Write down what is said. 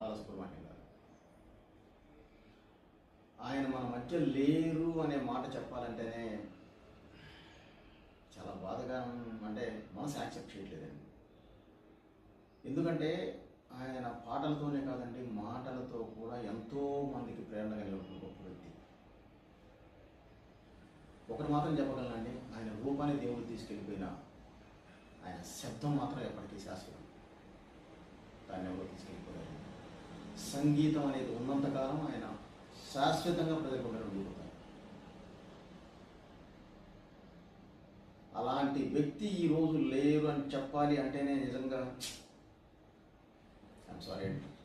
బాలసుబ్రహ్మణ్యం గారు ఆయన మన మధ్య లేరు అనే మాట చెప్పాలంటేనే చాలా బాధగా అంటే మనసు యాక్సెప్ట్ చేయట్లేదండి ఎందుకంటే ఆయన పాటలతోనే కాదండి మాటలతో కూడా ఎంతో మందికి ప్రేరణ కలిగిన గొప్ప వ్యక్తి ఒకటి మాత్రం చెప్పగలనండి ఆయన రూపాన్ని దేవుడు తీసుకెళ్ళిపోయినా ఆయన శబ్దం మాత్రం ఎప్పటికీ శాశ్వతం దాన్ని ఎవరు తీసుకెళ్ళిపోయారు సంగీతం అనేది ఉన్నంతకాలం ఆయన శాశ్వతంగా ప్రజలకు ఉండిపోతారు అలాంటి వ్యక్తి ఈ రోజు లేరు అని చెప్పాలి అంటేనే నిజంగా ఐఎమ్ సారీ అండి